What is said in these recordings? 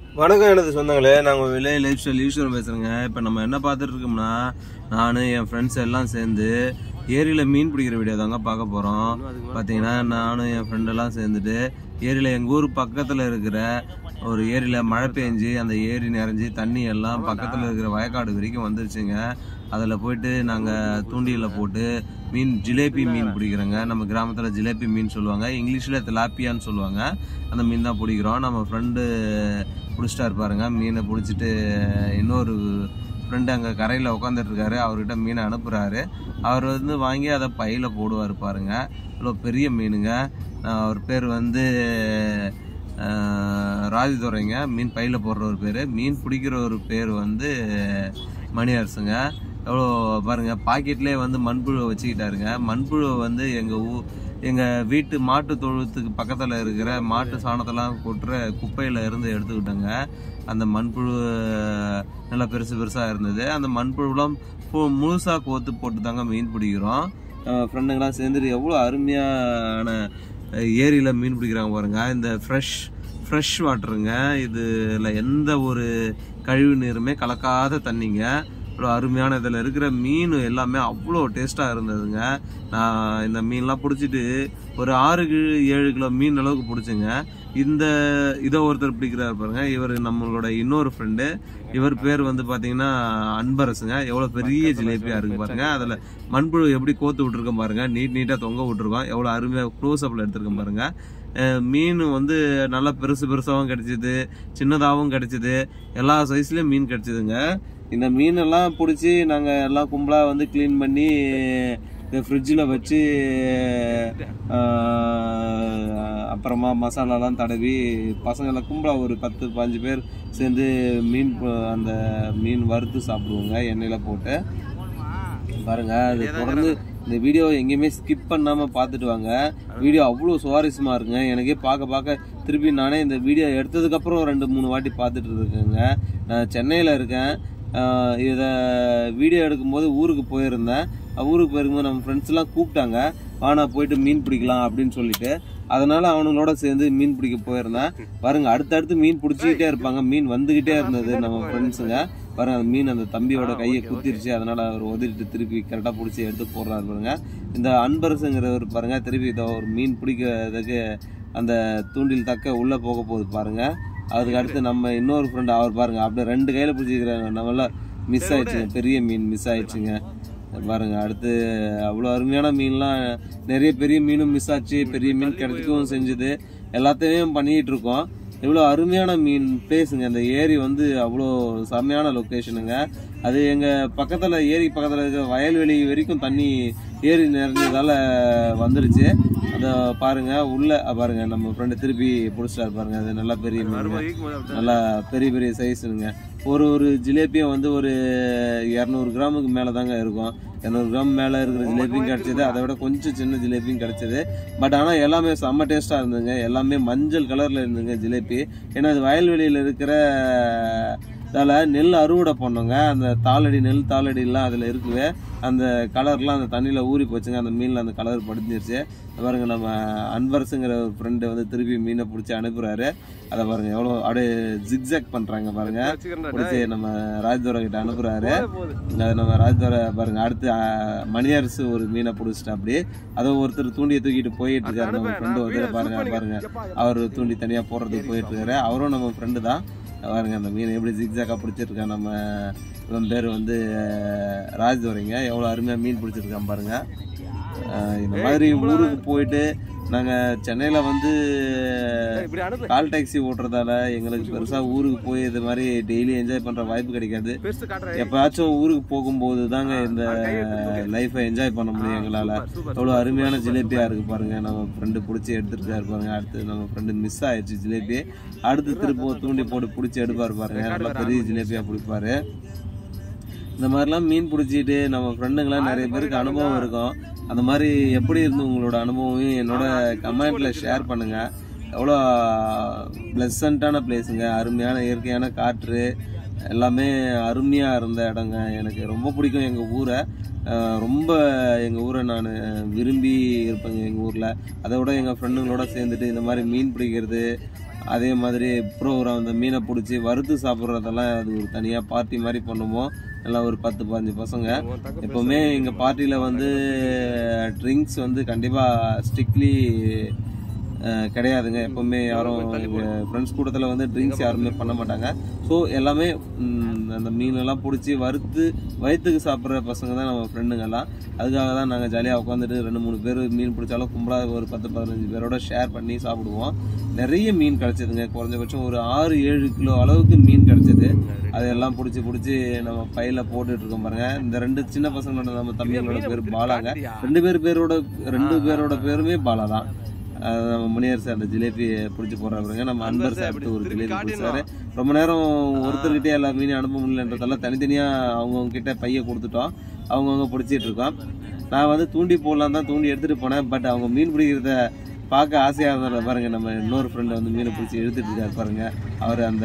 வணக்கம் எனது சொந்தங்களே நாங்கள் விலை லைஃப் ஸ்டைல் ஈஸ்வரன் பேசுகிறேங்க இப்போ நம்ம என்ன பார்த்துட்டு இருக்கோம்னா நான் என் ஃப்ரெண்ட்ஸ் எல்லாம் சேர்ந்து ஏரியில் மீன் பிடிக்கிற வீடியோ தாங்க பார்க்க போகிறோம் பார்த்தீங்கன்னா நானும் என் ஃப்ரெண்டெல்லாம் சேர்ந்துட்டு ஏரியில் எங்கள் ஊர் பக்கத்தில் இருக்கிற ஒரு ஏரியில் மழை பெஞ்சு அந்த ஏரி நிறைஞ்சி தண்ணி எல்லாம் பக்கத்தில் இருக்கிற வயக்காடு வரைக்கும் வந்துருச்சுங்க அதில் போயிட்டு நாங்கள் தூண்டியில் போட்டு மீன் ஜிலேபி மீன் பிடிக்கிறோங்க நம்ம கிராமத்தில் ஜிலேபி மீன் சொல்லுவாங்க இங்கிலீஷில் திலாப்பியான்னு சொல்லுவாங்க அந்த மீன் தான் பிடிக்கிறோம் நம்ம ஃப்ரெண்டு பிடிச்சிட்டாரு பாருங்க மீனை பிடிச்சிட்டு இன்னொரு ஃப்ரெண்டு அங்கே கரையில் உட்காந்துட்டு இருக்காரு அவர்கிட்ட மீனை அனுப்புகிறாரு அவர் வந்து வாங்கி அதை பையில் போடுவார் பாருங்க இவ்வளோ பெரிய மீனுங்க நான் அவர் பேர் வந்து அஹ், ராஜதுரைங்க மீன் பையில் போடுற ஒரு பேர் மீன் பிடிக்கிற ஒரு பேர் வந்து மணி அரசுங்க எவ்வளோ பாருங்க பாக்கெட்லேயே வந்து மண்புழு வச்சுக்கிட்டாருங்க மண்புழு வந்து எங்கள் ஊ எங்கள் வீட்டு மாட்டு தொழுவத்துக்கு பக்கத்தில் இருக்கிற மாட்டு சாணத்தெல்லாம் கொட்டுற குப்பையில் இருந்து எடுத்துக்கிட்டோங்க அந்த மண்புழு நல்லா பெருசு பெருசாக இருந்தது அந்த மண்புழுலாம் முழுசாக கோத்து போட்டு தாங்க மீன் பிடிக்கிறோம் ஃப்ரெண்டுங்களாம் சேர்ந்துட்டு எவ்வளோ அருமையான ஏரியில் மீன் பிடிக்கிறாங்க பாருங்க இந்த ஃப்ரெஷ் ஃப்ரெஷ் வாட்டருங்க இதில் எந்த ஒரு கழிவு நீருமே கலக்காத தண்ணிங்க அவ்வளோ அருமையான இதில் இருக்கிற மீன் எல்லாமே அவ்வளோ டேஸ்ட்டாக இருந்ததுங்க நான் இந்த மீன்லாம் பிடிச்சிட்டு ஒரு ஆறு கிலோ ஏழு கிலோ மீன் அளவுக்கு பிடிச்சேங்க இந்த இதை ஒருத்தர் பிடிக்கிறாரு பாருங்க இவர் நம்மளோட இன்னொரு ஃப்ரெண்டு இவர் பேர் வந்து பார்த்தீங்கன்னா அன்பரசுங்க எவ்வளோ பெரிய ஜிலேபியாக இருக்கு பாருங்க அதில் மண்புழு எப்படி கோத்து விட்டுருக்கோம் பாருங்க நீட் நீட்டாக தொங்க விட்டுருக்கோம் எவ்வளோ அருமையாக க்ளோஸ் அப்பில் எடுத்திருக்கோம் பாருங்க அஹ் மீன் வந்து நல்லா பெருசு பெருசாகவும் கிடைச்சிது சின்னதாகவும் கிடைச்சிது எல்லா சைஸ்லேயும் மீன் கிடைச்சிதுங்க இந்த மீனெல்லாம் பிடிச்சி நாங்கள் எல்லாம் கும்பலாக வந்து க்ளீன் பண்ணி இந்த ஃப்ரிட்ஜில் வச்சு ஆஹ், அப்புறமா மசாலாலாம் தடவி பசங்களை கும்பலாக ஒரு பத்து பாஞ்சு பேர் சேர்ந்து மீன் ப- அந்த மீன் வறுத்து சாப்பிடுவோங்க எண்ணெயில் போட்டு பாருங்க அது தொடர்ந்து இந்த வீடியோ எங்கேயுமே ஸ்கிப் பண்ணாம பார்த்துட்டு வாங்க வீடியோ அவ்வளோ சுவாரஸ்யமா இருக்குங்க எனக்கே பார்க்க பார்க்க திருப்பி நானே இந்த வீடியோ எடுத்ததுக்கு அப்புறம் ரெண்டு மூணு வாட்டி பார்த்துட்டு இருக்கேங்க நான் சென்னையில் இருக்கேன் ஆஹ் இதை வீடியோ எடுக்கும்போது ஊருக்கு போயிருந்தேன் அஹ் ஊருக்கு போயிருக்கும்போது நம்ம ஃப்ரெண்ட்ஸ் எல்லாம் கூப்பிட்டாங்க வானா போயிட்டு மீன் பிடிக்கலாம் அப்படின்னு சொல்லிட்டு அதனால அவனுங்களோட சேர்ந்து மீன் பிடிக்க போயிருந்தேன் பாருங்க அடுத்தடுத்து மீன் பிடிச்சிக்கிட்டே இருப்பாங்க மீன் வந்துகிட்டே இருந்தது நம்ம ஃப்ரெண்ட்ஸுங்க பாருங்க அந்த மீன் அந்த தம்பியோட கையை குத்திருச்சு அதனால அவர் உதறிட்டு திருப்பி கரெக்டாக பிடிச்சி எடுத்து போடுறாரு பாருங்க இந்த அன்பரசுங்கிறவர் பாருங்க திருப்பி இதை ஒரு மீன் பிடிக்கிறதுக்கு அந்த தூண்டில் தக்க உள்ள போக போகுது பாருங்க அதுக்கு அடுத்து நம்ம இன்னொரு ஃப்ரெண்ட் அவர் பாருங்க அப்படியே ரெண்டு கையில பிடிச்சிக்கிறாங்க நம்மள மிஸ் ஆயிடுச்சுங்க பெரிய மீன் மிஸ் ஆயிடுச்சுங்க பாருங்க அடுத்து அவ்வளோ அருமையான மீன்லாம் நிறைய பெரிய மீனும் மிஸ் ஆச்சு பெரிய மீன் கிடைச்சிக்கவும் செஞ்சுது எல்லாத்தையும் பண்ணிட்டு இருக்கோம் இவ்வளோ அருமையான மீன் பிளேஸுங்க அந்த ஏரி வந்து அவ்வளோ செம்மையான லொக்கேஷனுங்க அது எங்கள் பக்கத்தில் ஏரி பக்கத்தில் இருக்க வயல்வெளி வரைக்கும் தண்ணி ஏரி நிறைஞ்சதால வந்துருச்சு அதை பாருங்க உள்ள அஹ் பாருங்க நம்ம ஃப்ரெண்டு திருப்பி பிடிச்சிட்டாரு பாருங்க அது நல்லா பெரிய மீன் நல்லா பெரிய பெரிய சைஸுங்க ஒரு ஒரு ஜிலேபியும் வந்து ஒரு இரநூறு கிராமுக்கு மேலே தாங்க இருக்கும் இரநூறு கிராம் மேலே இருக்கிற ஜிலேபியும் கிடைச்சது அதை விட கொஞ்சம் சின்ன ஜிலேபியும் கிடைச்சது பட் ஆனால் எல்லாமே செம்ம டேஸ்ட்டாக இருந்ததுங்க எல்லாமே மஞ்சள் கலரில் இருந்துங்க ஜிலேபி ஏன்னா அது வயல்வெளியில் இருக்கிற இதால நெல் அறுவடை பண்ணோங்க அந்த தாளடி நெல் தாளடிலாம் அதில் இருக்குது அந்த கலர்லாம் அந்த தண்ணியில் ஊறி போச்சுங்க அந்த மீனில் அந்த கலர் படிஞ்சிருச்சு பாருங்க நம்ம அன்பரசுங்கிற ஒரு ஃப்ரெண்டு வந்து திருப்பி மீனை பிடிச்சி அனுப்புறாரு அதை பாருங்க எவ்வளோ அப்படியே ஜிக்ஸாக் பண்ணுறாங்க பாருங்க பிடிச்சி நம்ம ராஜ்தோரை கிட்ட அனுப்புறாரு அது நம்ம ராஜ்தோரை பாருங்க அடுத்து அஹ், மணியரசு ஒரு மீனை பிடிச்சிட்டு அப்படி அதை ஒருத்தர் தூண்டியை தூக்கிட்டு போயிட்டு இருக்காரு நம்ம ஃப்ரெண்டு வந்து பாருங்க பாருங்க அவர் தூண்டி தனியாக போடுறதுக்கு போயிட்டு இருக்காரு அவரும் நம்ம ஃப்ரெண்டு தான் பாருங்க அந்த மீன் எப்படி ஜிக்ஸாக்கா பிடிச்சிருக்கான் நம்ம இவன் பேர் வந்து அஹ், ராஜ்தோரைங்க எவ்வளோ அருமையாக மீன் பிடிச்சிருக்கான் பாருங்க அஹ், இந்த மாதிரி ஊருக்கு போயிட்டு நாங்கள் சென்னையில் வந்து கால் டாக்ஸி ஓட்டுறதால எங்களுக்கு பெருசாக ஊருக்கு போய் இது மாதிரி டெய்லி என்ஜாய் பண்ணுற வாய்ப்பு கிடைக்காது எப்பயாச்சும் ஊருக்கு போகும்போது தாங்க இந்த லைஃப்பை என்ஜாய் பண்ண முடியும் எங்களால் எவ்வளோ அருமையான ஜிலேபியாக இருக்கு பாருங்க நம்ம ஃப்ரெண்டு பிடிச்சி எடுத்துருக்காரு பாருங்க அடுத்து நம்ம ஃப்ரெண்டு மிஸ் ஆயிடுச்சு ஜிலேபி அடுத்து திரும்ப தூண்டி போட்டு பிடிச்சி எடுப்பார் பாருங்க நல்லா பெரிய ஜிலேபியாக பிடிப்பாரு இந்த மாதிரிலாம் மீன் பிடிச்சிட்டு நம்ம ஃப்ரெண்டுங்களாம் நிறைய பேருக்கு அனுபவம் இருக்கும் அந்த மாதிரி எப்படி இருந்து உங்களோட அனுபவம் என்னோட கமெண்ட்ல ஷேர் பண்ணுங்க எவ்வளோ ப்ளசண்ட்டான பிளேஸுங்க அருமையான இயற்கையான காற்று எல்லாமே அருமையாக இருந்த இடங்க எனக்கு ரொம்ப பிடிக்கும் எங்கள் ஊரை அஹ் ரொம்ப எங்கள் ஊரை நான் விரும்பி இருப்பேங்க எங்கள் ஊரில் அதை விட எங்கள் ஃப்ரெண்டுங்களோட சேர்ந்துட்டு இந்த மாதிரி மீன் பிடிக்கிறது அதே மாதிரி ப்ரோக்ராம் அந்த மீனை பிடிச்சி வறுத்து சாப்பிட்றதெல்லாம் அது ஒரு தனியாக பார்ட்டி மாதிரி பண்ணுவோம் எல்லாம் ஒரு பத்து பதினஞ்சு பசங்க எப்போவுமே எங்கள் பார்ட்டியில் வந்து ட்ரிங்க்ஸ் வந்து கண்டிப்பாக ஸ்ட்ரிக்ட்லி கிடையாதுங்க எப்போவுமே யாரும் எங்கள் ஃப்ரெண்ட்ஸ் கூட்டத்தில் வந்து ட்ரிங்க்ஸ் யாருமே பண்ண மாட்டாங்க ஸோ எல்லாமே ம், அந்த மீனெல்லாம் பிடிச்சி வறுத்து வயிற்றுக்கு சாப்பிட்ற பசங்க தான் நம்ம ஃப்ரெண்டுங்கெல்லாம் அதுக்காக தான் நாங்கள் ஜாலியாக உட்காந்துட்டு ரெண்டு மூணு பேர் மீன் பிடிச்சாலும் கும்பலாக ஒரு பத்து பதினஞ்சு பேரோட ஷேர் பண்ணி சாப்பிடுவோம் நிறைய மீன் கிடச்சிதுங்க குறைஞ்சபட்சம் ஒரு ஆறு ஏழு கிலோ அளவுக்கு மீன் கிடச்சிது அதெல்லாம் பிடிச்சி பிடிச்சி நம்ம பையில போட்டுட்டு இருக்கோம் பாருங்க இந்த ரெண்டு சின்ன பசங்களோட நம்ம தம்பிங்களோட பேர் பாலாங்க ரெண்டு பேர் பேரோட ரெண்டு பேரோட பேருமே பாலா தான் அஹ் நம்ம முனியர் சார் அந்த ஜிலேபி பிடிச்சி போடுறாருங்க நம்ம அன்பர் சார் ஒரு ஜிலேபி பிடிச்சாரு ரொம்ப நேரம் ஒருத்தர்கிட்டே எல்லா மீனையும் அனுப்ப முடியலன்றதெல்லாம் தனித்தனியா அவங்கவுங்க கிட்ட பைய கொடுத்துட்டோம் அவங்கவுங்க பிடிச்சிட்டு இருக்கோம் நான் வந்து தூண்டி போடலாம் தான் தூண்டி எடுத்துட்டு போனேன் பட் அவங்க மீன் பிடிக்கிறத பார்க்க ஆசையாக இருந்தால பாருங்க நம்ம இன்னொரு ஃப்ரெண்டு வந்து மீனை பிடிச்சி இழுத்துட்டு இருக்காரு பாருங்க அவர் அந்த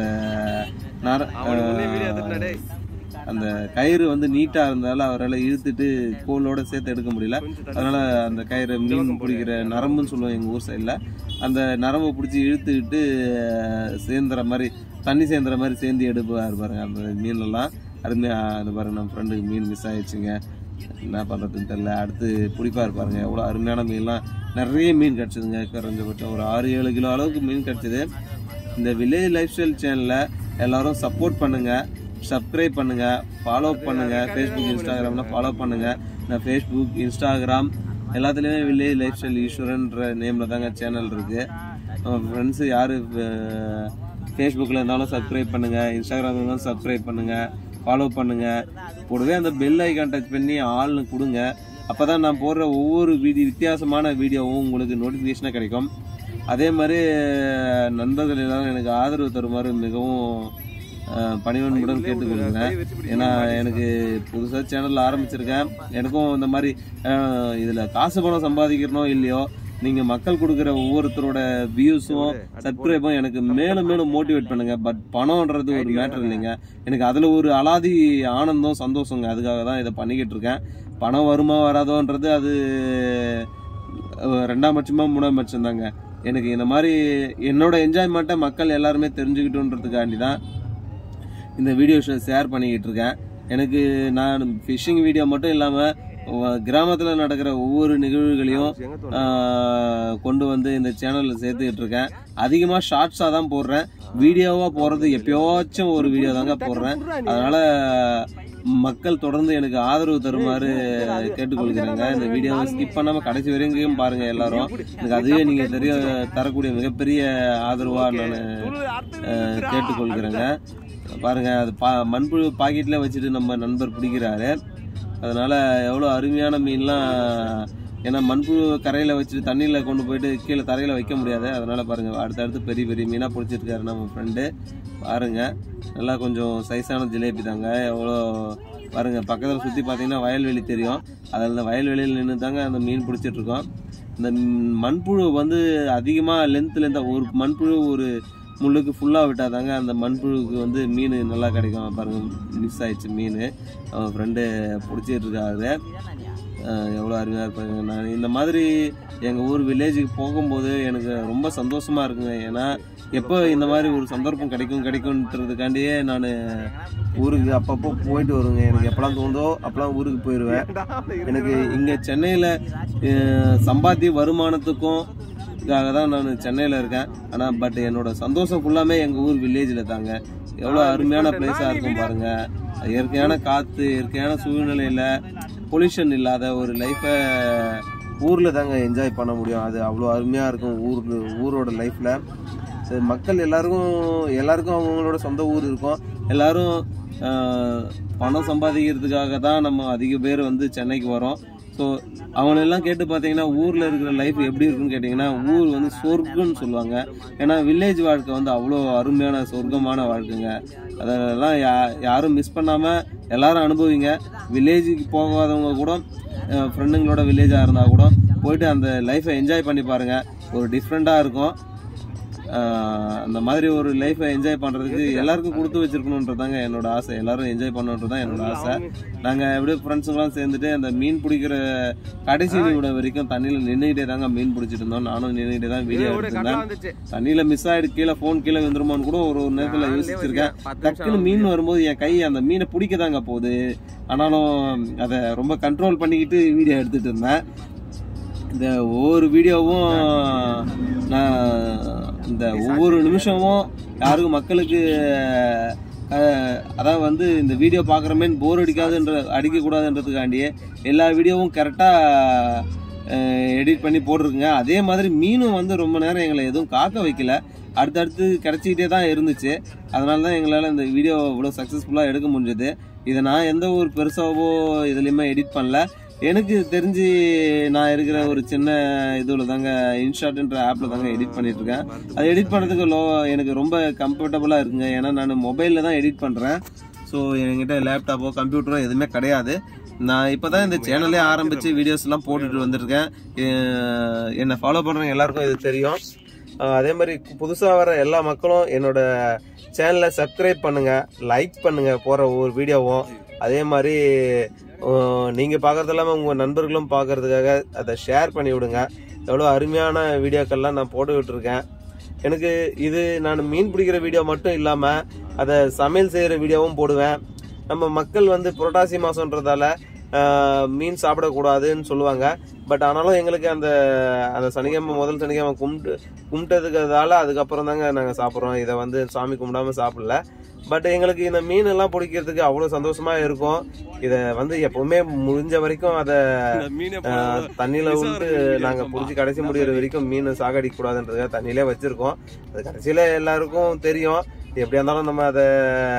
நர- அஹ், அந்த கயிறு வந்து நீட்டா இருந்தாலும் அவரால் இழுத்துட்டு கோலோட சேர்த்து எடுக்க முடியல அதனால அந்த கயிறு மீன் பிடிக்கிற நரம்புன்னு சொல்லுவோம் எங்க ஊர் சைடில் அந்த நரம்பை பிடிச்சி இழுத்துக்கிட்டு அஹ், சேர்ந்துற மாதிரி தண்ணி சேர்ந்துற மாதிரி சேர்ந்து எடுப்பார் பாருங்க அந்த மீன்லாம் அருமையா அது பாருங்க நம்ம ஃப்ரெண்டுக்கு மீன் மிஸ் ஆயிடுச்சுங்க என்ன பண்ணுறதுன்னு தெரியல அடுத்து பிடிப்பார் பாருங்க எவ்வளோ அருமையான மீன்லாம் நிறைய மீன் கிடச்சிதுங்க குறைஞ்சபட்சம் ஒரு ஆறு ஏழு கிலோ அளவுக்கு மீன் கிடச்சிது இந்த வில்லேஜ் லைஃப் ஸ்டைல் சேனலில் எல்லாரும் சப்போர்ட் பண்ணுங்க சப்ஸ்கிரைப் பண்ணுங்க ஃபாலோ பண்ணுங்க ஃபேஸ்புக் இன்ஸ்டாகிராம்ல ஃபாலோ பண்ணுங்க நான் ஃபேஸ்புக் இன்ஸ்டாகிராம் எல்லாத்துலேயுமே வில்லேஜ் லைஃப் ஸ்டைல் ஈஸ்வரன்ற நேமில் தாங்க சேனல் இருக்கு நம்ம ஃப்ரெண்ட்ஸு யார் ஃபேஸ்புக்கில் இருந்தாலும் சப்ஸ்கிரைப் பண்ணுங்க இன்ஸ்டாகிராம் இருந்தாலும் சப்ஸ்கிரைப் பண்ணுங்க ஃபாலோ பண்ணுங்க கூடவே அந்த பெல் ஐக்கான் டச் பண்ணி ஆள்னு கொடுங்க அப்பதான் நான் போடுற ஒவ்வொரு வீடியோ வித்தியாசமான வீடியோவும் உங்களுக்கு நோட்டிஃபிகேஷனாக கிடைக்கும் அதே மாதிரி நண்பர்கள் எல்லாரும் எனக்கு ஆதரவு தருமாறு மிகவும் அஹ், பணிவன்புடன் கேட்டுக்கொள்கிறேன் ஏன்னா எனக்கு புதுசாக சேனல் ஆரம்பிச்சிருக்கேன் எனக்கும் இந்த மாதிரி அஹ், இதுல காசு பணம் சம்பாதிக்கிறனோ இல்லையோ நீங்க மக்கள் கொடுக்குற ஒவ்வொருத்தரோட வியூஸும் சப்ஸ்கிரைபும் எனக்கு மேலும் மேலும் மோட்டிவேட் பண்ணுங்க பட் பணம்ன்றது ஒரு மேட்டர் இல்லைங்க எனக்கு அதுல ஒரு அலாதி ஆனந்தம் சந்தோஷங்க அதுக்காக தான் இதை பண்ணிக்கிட்டு இருக்கேன் பணம் வருமா வராதோன்றது அது அஹ், ரெண்டாம் பட்சமா மூணாம் பட்சம் தாங்க எனக்கு இந்த மாதிரி என்னோட என்ஜாய்மெண்ட்டை மக்கள் எல்லாருமே தெரிஞ்சுக்கிட்டோன்றதுக்காண்டி தான் இந்த வீடியோஸை ஷேர் பண்ணிக்கிட்டு இருக்கேன் எனக்கு நான் ஃபிஷிங் வீடியோ மட்டும் இல்லாமல் கிராமத்தில் நடக்கிற ஒவ்வொரு நிகழ்வுகளையும் ஆஹ், கொண்டு வந்து இந்த சேனலில் சேர்த்துக்கிட்டு இருக்கேன் அதிகமாக ஷார்ட்ஸாக தான் போடுறேன் வீடியோவாக போடுறது எப்பயாச்சும் ஒரு வீடியோ தாங்க போடுறேன் அதனால மக்கள் தொடர்ந்து எனக்கு ஆதரவு தருமாறு கேட்டுக்கொள்கிறேங்க இந்த வீடியோவை ஸ்கிப் பண்ணாம கடைசி வரைக்கும் பாருங்க எல்லாரும் எனக்கு அதுவே நீங்க தெரிய தரக்கூடிய மிகப்பெரிய ஆதரவா நான் அஹ், கேட்டுக்கொள்கிறேங்க பாருங்க அது பா மண்புழு பாக்கெட்ல வச்சுட்டு நம்ம நண்பர் பிடிக்கிறாரு அதனால எவ்வளோ அருமையான மீன்லாம் ஏன்னா மண்புழு கரையில் வச்சுட்டு தண்ணியில் கொண்டு போயிட்டு கீழே தரையில் வைக்க முடியாது அதனால பாருங்க அடுத்தடுத்து பெரிய பெரிய மீனாக பிடிச்சிருக்காரு நம்ம ஃப்ரெண்டு பாருங்க நல்லா கொஞ்சம் சைஸான ஜிலேபி தாங்க எவ்வளோ பாருங்க பக்கத்தில் சுற்றி பார்த்தீங்கன்னா வயல்வெளி தெரியும் அதில் இந்த வயல்வெளியில் நின்று தாங்க அந்த மீன் பிடிச்சிட்டு இருக்கோம் இந்த ம், மண்புழு வந்து அதிகமாக லென்த் லென்த்தாக ஒரு மண்புழு ஒரு முள்ளுக்கு ஃபுல்லாக விட்டால் தாங்க அந்த மண்புழுக்கு வந்து மீன் நல்லா கிடைக்கும் பாருங்க மிஸ் ஆயிடுச்சு மீன் அவன் ஃப்ரெண்டு பிடிச்சிட்டு இருக்காரு அஹ் எவ்வளோ அருமையாக இருப்பாங்க நான் இந்த மாதிரி எங்கள் ஊர் வில்லேஜுக்கு போகும்போது எனக்கு ரொம்ப சந்தோஷமாக இருக்குங்க ஏன்னா எப்போ இந்த மாதிரி ஒரு சந்தர்ப்பம் கிடைக்கும் கிடைக்கும்ன்றதுக்காண்டியே நான் ஊருக்கு அப்பப்போ போயிட்டு வருவேங்க எனக்கு எப்போலாம் தோணுதோ அப்போலாம் ஊருக்கு போயிடுவேன் எனக்கு இங்கே சென்னையில் சம்பாத்திய வருமானத்துக்கும் இதுக்காக தான் நான் சென்னையில் இருக்கேன் ஆனால் பட் என்னோட சந்தோஷம் ஃபுல்லாமே எங்கள் ஊர் வில்லேஜில் தாங்க எவ்வளோ அருமையான பிளேஸாக இருக்கும் பாருங்க இயற்கையான காற்று இயற்கையான சூழ்நிலையில் பொல்யூஷன் இல்லாத ஒரு லைஃப்பை ஊரில் தாங்க என்ஜாய் பண்ண முடியும் அது அவ்வளோ அருமையாக இருக்கும் ஊர் ஊரோட லைஃப்பில் மக்கள் எல்லாருக்கும் எல்லாருக்கும் அவங்களோட சொந்த ஊர் இருக்கும் எல்லாரும் ஆஹ், பணம் சம்பாதிக்கிறதுக்காக தான் நம்ம அதிக பேர் வந்து சென்னைக்கு வரோம் ஸோ அவங்களெல்லாம் கேட்டு பார்த்தீங்கன்னா ஊரில் இருக்கிற லைஃப் எப்படி இருக்குன்னு கேட்டிங்கன்னா ஊர் வந்து சொர்க்கம்னு சொல்லுவாங்க ஏன்னா வில்லேஜ் வாழ்க்கை வந்து அவ்வளோ அருமையான சொர்க்கமான வாழ்க்கைங்க அதெல்லாம் யா யாரும் மிஸ் பண்ணாமல் எல்லாரும் அனுபவிங்க வில்லேஜுக்கு போகாதவங்க கூட ஃப்ரெண்டுங்களோட வில்லேஜாக இருந்தால் கூட போயிட்டு அந்த லைஃப்பை என்ஜாய் பண்ணி பாருங்கள் ஒரு டிஃப்ரெண்ட்டாக இருக்கும் ஆஹ் அந்த மாதிரி ஒரு லைஃப்பை என்ஜாய் பண்றதுக்கு எல்லாருக்கும் கொடுத்து வச்சிருக்கணுன்றதாங்க என்னோட ஆசை எல்லாரும் என்ஜாய் பண்ணணுன்றதான் என்னோட ஆசை நாங்க எப்படியும் ஃப்ரெண்ட்ஸுங்களாம் சேர்ந்துட்டு அந்த மீன் பிடிக்கிற கடைசி நிமிட வரைக்கும் தண்ணியில நின்றுகிட்டே தாங்க மீன் பிடிச்சிட்டு இருந்தோம் நானும் நின்றுகிட்டே தான் வீடியோ எடுத்திருந்தேன் வந்துச்சு தண்ணியில மிஸ் ஆயிடு கீழே ஃபோன் கீழே விழுந்துருமான்னு கூட ஒரு ஒரு நேரத்துல யோசிச்சிருக்கேன் டக்குன்னு மீன் வரும்போது என் கை அந்த மீனை பிடிக்க தாங்க போகுது ஆனாலும் அதை ரொம்ப கண்ட்ரோல் பண்ணிக்கிட்டு வீடியோ எடுத்துட்டு இருந்தேன் இந்த ஒவ்வொரு வீடியோவும் நான் இந்த ஒவ்வொரு நிமிஷமும் யாருக்கும் மக்களுக்கு அஹ், அதாவது வந்து இந்த வீடியோ பார்க்குறமேன் போர் அடிக்காதுன்ற அடிக்கக்கூடாதுன்றதுக்காண்டியே எல்லா வீடியோவும் கரெக்டாக எடிட் பண்ணி போட்டிருக்குங்க அதே மாதிரி மீனும் வந்து ரொம்ப நேரம் எங்களை எதுவும் காக்க வைக்கல அடுத்தடுத்து கிடச்சிக்கிட்டே தான் இருந்துச்சு அதனால தான் எங்களால் இந்த வீடியோ இவ்வளோ சக்ஸஸ்ஃபுல்லாக எடுக்க முடிஞ்சது இதை நான் எந்த ஒரு பெருசாவோ இதுலேயுமே எடிட் பண்ணல எனக்கு தெரிஞ்சு நான் இருக்கிற ஒரு சின்ன இதில் தாங்க இன்ஷாட்ன்ற ஆப்பில் தாங்க எடிட் பண்ணிட்டு இருக்கேன் அது எடிட் பண்ணுறதுக்கு லோ எனக்கு ரொம்ப கம்ஃபர்டபுளாக இருக்குங்க ஏன்னா நான் மொபைலில் தான் எடிட் பண்ணுறேன் ஸோ என்கிட்ட லேப்டாப்போ கம்ப்யூட்டரோ எதுவுமே கிடையாது நான் இப்போ தான் இந்த சேனலே ஆரம்பித்து வீடியோஸ்லாம் போட்டுட்டு வந்திருக்கேன் எ- என்னை ஃபாலோ பண்ணுறவங்க எல்லாருக்கும் இது தெரியும் அஹ் அதே மாதிரி புதுசாக வர எல்லா மக்களும் என்னோட சேனலை சப்ஸ்கிரைப் பண்ணுங்க லைக் பண்ணுங்க போகிற ஒவ்வொரு வீடியோவும் அதே மாதிரி அஹ் நீங்க பார்க்கறது இல்லாமல் உங்க நண்பர்களும் பார்க்கறதுக்காக அதை ஷேர் பண்ணி விடுங்க எவ்வளோ அருமையான வீடியோக்கள்லாம் நான் போட்டு விட்டுருக்கேன் எனக்கு இது நான் மீன் பிடிக்கிற வீடியோ மட்டும் இல்லாமல் அதை சமையல் செய்கிற வீடியோவும் போடுவேன் நம்ம மக்கள் வந்து புரட்டாசி மாதன்றதால மீன் சாப்பிடக்கூடாதுன்னு சொல்லுவாங்க பட் ஆனாலும் எங்களுக்கு அந்த அந்த சனிக்கிழமை முதல் சனிக்கிழமை கும்பிட்டு கும்பிட்டதுக்கிறதால அதுக்கப்புறம் தாங்க நாங்கள் சாப்பிட்றோம் இதை வந்து சாமி கும்பிடாம சாப்பிடல பட் எங்களுக்கு இந்த மீன் எல்லாம் பிடிக்கிறதுக்கு அவ்வளோ சந்தோஷமா இருக்கும் இதை வந்து எப்பவுமே முடிஞ்ச வரைக்கும் அதை ஆஹ், தண்ணியில விட்டு நாங்க புடிச்சு கடைசி முடிகிற வரைக்கும் மீன் சாகடிக்க கூடாதுன்றதுக்காக தண்ணியிலே வச்சிருக்கோம் அது கடைசியில எல்லாருக்கும் தெரியும் எப்படியா இருந்தாலும் நம்ம அதை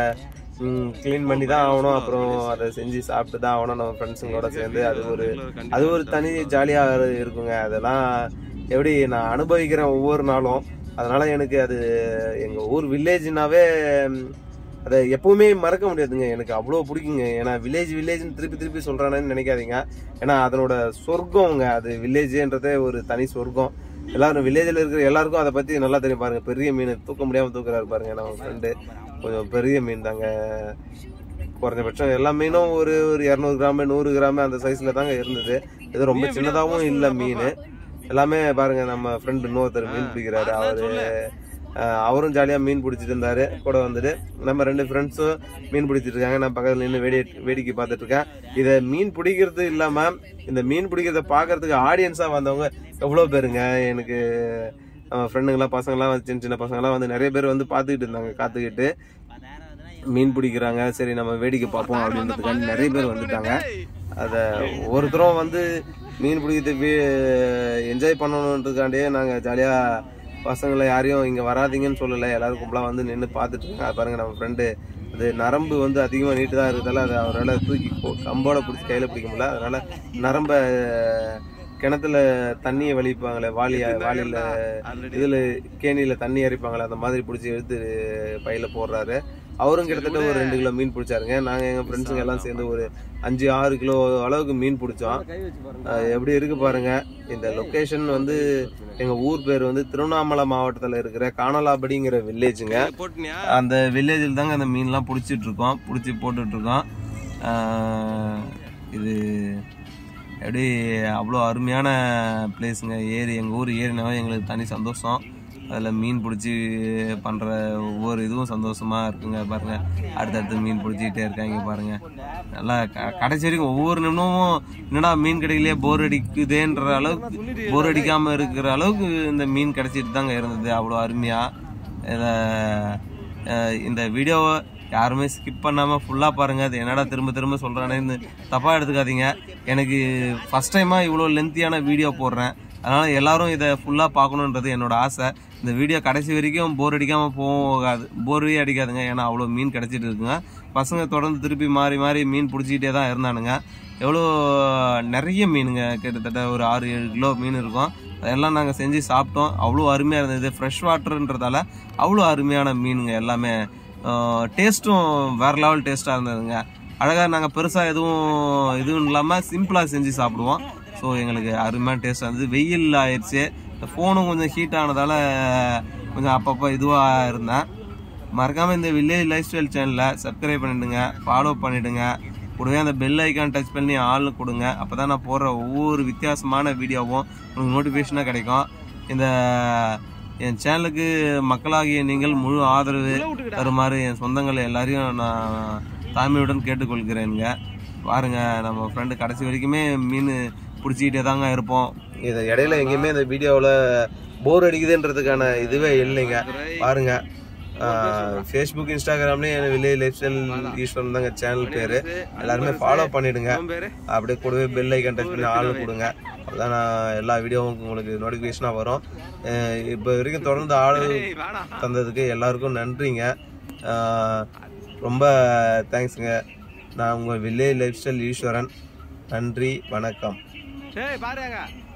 க்ளீன் பண்ணி தான் ஆகணும் அப்புறம் அதை செஞ்சு சாப்பிட்டு தான் ஆகணும் நம்ம ஃப்ரெண்ட்ஸுங்களோட சேர்ந்து அது ஒரு அது ஒரு தனி ஜாலியா இருக்குங்க அதெல்லாம் எப்படி நான் அனுபவிக்கிறேன் ஒவ்வொரு நாளும் அதனால எனக்கு அது எங்க ஊர் வில்லேஜ்னாவே அதை எப்பவுமே மறக்க முடியாதுங்க எனக்கு அவ்வளோ பிடிக்குங்க ஏன்னா வில்லேஜ் வில்லேஜ்னு திருப்பி திருப்பி சொல்றானேன்னு நினைக்காதீங்க ஏன்னா அதனோட சொர்க்கம்ங்க அது வில்லேஜ்ன்றதே ஒரு தனி சொர்க்கம் எல்லாரும் வில்லேஜில் இருக்கிற எல்லாருக்கும் அதை பத்தி நல்லா தெரியும் பாருங்க பெரிய மீன் தூக்க முடியாம தூக்குறாரு பாருங்க நம்ம ஃப்ரெண்டு கொஞ்சம் பெரிய மீன் தாங்க குறைஞ்சபட்சம் எல்லா மீனும் ஒரு ஒரு இரநூறு கிராம் நூறு கிராம் அந்த சைஸ்ல தாங்க இருந்தது இது ரொம்ப சின்னதாகவும் இல்லை மீன் எல்லாமே பாருங்க நம்ம ஃப்ரெண்டு இன்னொருத்தர் மீன் பிடிக்கிறாரு அவரு அஹ், அவரும் ஜாலியாக மீன் பிடிச்சிட்டு இருந்தாரு கூட வந்துட்டு நம்ம ரெண்டு ஃப்ரெண்ட்ஸும் மீன் பிடிச்சிட்டு இருக்காங்க நான் பக்கத்தில் நின்று வேடி வேடிக்கை பார்த்துட்டு இருக்கேன் இதை மீன் பிடிக்கிறது இல்லாமல் இந்த மீன் பிடிக்கிறத பார்க்கறதுக்கு ஆடியன்ஸாக வந்தவங்க எவ்வளோ பேருங்க எனக்கு ஃப்ரெண்டுங்களாம் பசங்களாம் சின்ன சின்ன பசங்களாம் வந்து நிறைய பேர் வந்து பார்த்துக்கிட்டு இருந்தாங்க காத்துக்கிட்டு மீன் பிடிக்கிறாங்க சரி நம்ம வேடிக்கை பார்ப்போம் அப்படின்றதுக்காண்டி நிறைய பேர் வந்துட்டாங்க அதை ஒவ்வொருத்தரும் வந்து மீன் பிடிக்கிறது என்ஜாய் பண்ணணுன்றதுக்காண்டியே நாங்கள் ஜாலியாக பசங்களை யாரையும் இங்கே வராதீங்கன்னு சொல்லலை எல்லாரும் கும்பலாக வந்து நின்று பார்த்துட்டு இருக்காங்க அது பாருங்க நம்ம ஃப்ரெண்டு அது நரம்பு வந்து அதிகமாக நீட்டு தான் இருக்கிறதால அதை அவரால் தூக்கி போ- கம்போட பிடிச்சி கையில் பிடிக்க முடியல அதனால நரம்ப கிணத்துல தண்ணியை வலிப்பாங்களே வாளிய வாளியில இதுல கேணியில தண்ணி இறைப்பாங்களே அந்த மாதிரி பிடிச்சி எடுத்து பையில போடுறாரு அவரும் கிட்டத்தட்ட ஒரு ரெண்டு கிலோ மீன் பிடிச்சாருங்க நாங்க எங்க ஃப்ரெண்ட்ஸுங்க எல்லாம் சேர்ந்து ஒரு அஞ்சு ஆறு கிலோ அளவுக்கு மீன் பிடிச்சோம் அஹ் எப்படி இருக்கு பாருங்க இந்த லொகேஷன் வந்து எங்க ஊர் பேர் வந்து திருவண்ணாமலை மாவட்டத்துல இருக்கிற காணலாபடிங்கிற வில்லேஜுங்க அந்த வில்லேஜில் தாங்க அந்த மீன்லாம் பிடிச்சிட்டு இருக்கோம் பிடிச்சி போட்டுட்டு இருக்கோம் ஆஹ் இது எப்படி அவ்வளோ அருமையான பிளேஸுங்க ஏரி எங்கள் ஊர் ஏரினாவே எங்களுக்கு தனி சந்தோஷம் அதில் மீன் பிடிச்சி பண்ணுற ஒவ்வொரு இதுவும் சந்தோஷமாக இருக்குங்க பாருங்கள் அடுத்தடுத்து மீன் பிடிச்சிக்கிட்டே இருக்காங்க பாருங்கள் நல்லா க கடைசி வரைக்கும் ஒவ்வொரு நிமிடமும் என்னடா மீன் கிடைக்கலையே போர் அடிக்குதேன்ற அளவுக்கு போர் அடிக்காமல் இருக்கிற அளவுக்கு இந்த மீன் கிடைச்சிட்டு தாங்க இருந்தது அவ்வளோ அருமையாக இதை அஹ் இந்த வீடியோவை யாருமே ஸ்கிப் பண்ணாமல் ஃபுல்லாக பாருங்கள் அது என்னடா திரும்ப திரும்ப சொல்கிறானேன்னு தப்பாக எடுத்துக்காதீங்க எனக்கு ஃபஸ்ட் டைமாக இவ்வளோ லென்த்தியான வீடியோ போடுறேன் அதனால் எல்லாரும் இதை ஃபுல்லாக பார்க்கணுன்றது என்னோட ஆசை இந்த வீடியோ கடைசி வரைக்கும் போர் அடிக்காமல் போகாது போரே அடிக்காதுங்க ஏன்னா அவ்வளோ மீன் கிடச்சிட்டு இருக்குங்க பசங்க தொடர்ந்து திருப்பி மாறி மாறி மீன் பிடிச்சிக்கிட்டே தான் இருந்தானுங்க எவ்வளோ நிறைய மீனுங்க கிட்டத்தட்ட ஒரு ஆறு ஏழு கிலோ மீன் இருக்கும் அதெல்லாம் நாங்கள் செஞ்சு சாப்பிட்டோம் அவ்வளோ அருமையாக இருந்தது ஃப்ரெஷ் வாட்டர்ன்றதால அவ்வளோ அருமையான மீனுங்க எல்லாமே டேஸ்ட்டும் வேற லெவல் டேஸ்ட்டாக இருந்ததுங்க அழகாக நாங்கள் பெருசாக எதுவும் இதுவும் இல்லாமல் சிம்பிளாக செஞ்சு சாப்பிடுவோம் ஸோ எங்களுக்கு அருமையான டேஸ்ட்டாக இருந்தது வெயில் ஆயிடுச்சு இந்த ஃபோனும் கொஞ்சம் ஹீட் ஆனதால கொஞ்சம் அப்பப்போ இதுவாக இருந்தேன் மறக்காமல் இந்த வில்லேஜ் லைஃப் ஸ்டைல் சேனலை சப்ஸ்கிரைப் பண்ணிடுங்க ஃபாலோ பண்ணிடுங்க கூடவே அந்த பெல் ஐக்கான் டச் பண்ணி ஆள்னு கொடுங்க அப்போ தான் நான் போடுற ஒவ்வொரு வித்தியாசமான வீடியோவும் உங்களுக்கு நோட்டிஃபிகேஷனாக கிடைக்கும் இந்த என் சேனலுக்கு மக்களாகிய நீங்கள் முழு ஆதரவு தருமாறு என் சொந்தங்கள் எல்லாரையும் நான் தாழ்மையுடன் கேட்டுக்கொள்கிறேனுங்க பாருங்க நம்ம ஃப்ரெண்டு கடைசி வரைக்குமே மீன் பிடிச்சிக்கிட்டே தாங்க இருப்போம் இது இடையில எங்கேயுமே இந்த வீடியோவில் போர் அடிக்குதுன்றதுக்கான இதுவே இல்லைங்க பாருங்க ஃபேஸ்புக் இன்ஸ்டாகிராம்லேயும் வில்லேஜ் லைஃப் ஸ்டைல் ஈஸ்வரன் தாங்க சேனல் பேர் எல்லாருமே ஃபாலோ பண்ணிடுங்க அப்படியே கூடவே பெல் ஐக்கன் டச் பண்ணி ஆள் கொடுங்க அப்பதான் நான் எல்லா வீடியோவும் உங்களுக்கு நோட்டிஃபிகேஷனாக வரும் அஹ் இப்போ வரைக்கும் தொடர்ந்து ஆள் தந்ததுக்கு எல்லாருக்கும் நன்றிங்க அஹ் ரொம்ப தேங்க்ஸுங்க நான் உங்கள் வில்லேஜ் லைஃப் ஸ்டைல் ஈஸ்வரன் நன்றி வணக்கம் சரி பாருங்க